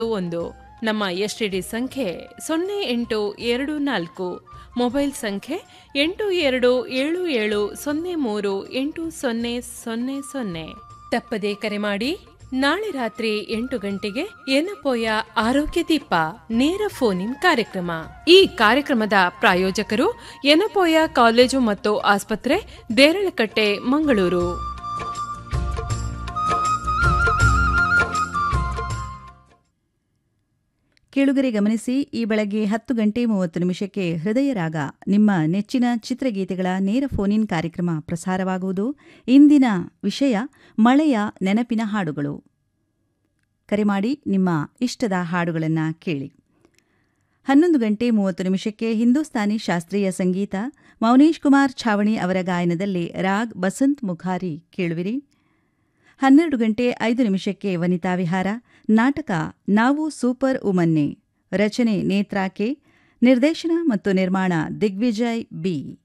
ಒಂದು ನಮ್ಮ ಎಸ್ಟಿಡಿ ಸಂಖ್ಯೆ ಸೊನ್ನೆ ಎಂಟು ಎರಡು ನಾಲ್ಕು ಮೊಬೈಲ್ ಸಂಖ್ಯೆ ಎಂಟು ಎರಡು ಏಳು ಏಳು ಸೊನ್ನೆ ಮೂರು ಎಂಟು ಸೊನ್ನೆ ಸೊನ್ನೆ ಸೊನ್ನೆ ತಪ್ಪದೆ ಕರೆ ಮಾಡಿ ನಾಳೆ ರಾತ್ರಿ ಎಂಟು ಗಂಟೆಗೆ ಎನಪೋಯ ಆರೋಗ್ಯ ದೀಪ ನೇರ ಫೋನ್ ಇನ್ ಕಾರ್ಯಕ್ರಮ ಈ ಕಾರ್ಯಕ್ರಮದ ಪ್ರಾಯೋಜಕರು ಎನಪೋಯ ಕಾಲೇಜು ಮತ್ತು ಆಸ್ಪತ್ರೆ ದೇರಳಕಟ್ಟೆ ಮಂಗಳೂರು ಕೇಳುಗರೆ ಗಮನಿಸಿ ಈ ಬೆಳಗ್ಗೆ ಹತ್ತು ಗಂಟೆ ಮೂವತ್ತು ನಿಮಿಷಕ್ಕೆ ಹೃದಯ ರಾಗ ನಿಮ್ಮ ನೆಚ್ಚಿನ ಚಿತ್ರಗೀತೆಗಳ ನೇರ ಫೋನ್ ಇನ್ ಕಾರ್ಯಕ್ರಮ ಪ್ರಸಾರವಾಗುವುದು ಇಂದಿನ ವಿಷಯ ಮಳೆಯ ನೆನಪಿನ ಹಾಡುಗಳು ಕರೆ ಮಾಡಿ ನಿಮ್ಮ ಇಷ್ಟದ ಹಾಡುಗಳನ್ನು ಕೇಳಿ ಹನ್ನೊಂದು ಗಂಟೆ ಮೂವತ್ತು ನಿಮಿಷಕ್ಕೆ ಹಿಂದೂಸ್ತಾನಿ ಶಾಸ್ತ್ರೀಯ ಸಂಗೀತ ಮೌನೇಶ್ ಕುಮಾರ್ ಛಾವಣಿ ಅವರ ಗಾಯನದಲ್ಲಿ ರಾಗ್ ಬಸಂತ್ ಮುಖಾರಿ ಕೇಳುವಿರಿ ಹನ್ನೆರಡು ಗಂಟೆ ಐದು ನಿಮಿಷಕ್ಕೆ ವನಿತಾ ವಿಹಾರ ನಾಟಕ ನಾವು ಸೂಪರ್ ಉಮನ್ನೆ ರಚನೆ ನೇತ್ರಾಕೆ ನಿರ್ದೇಶನ ಮತ್ತು ನಿರ್ಮಾಣ ದಿಗ್ವಿಜಯ್ ಬಿ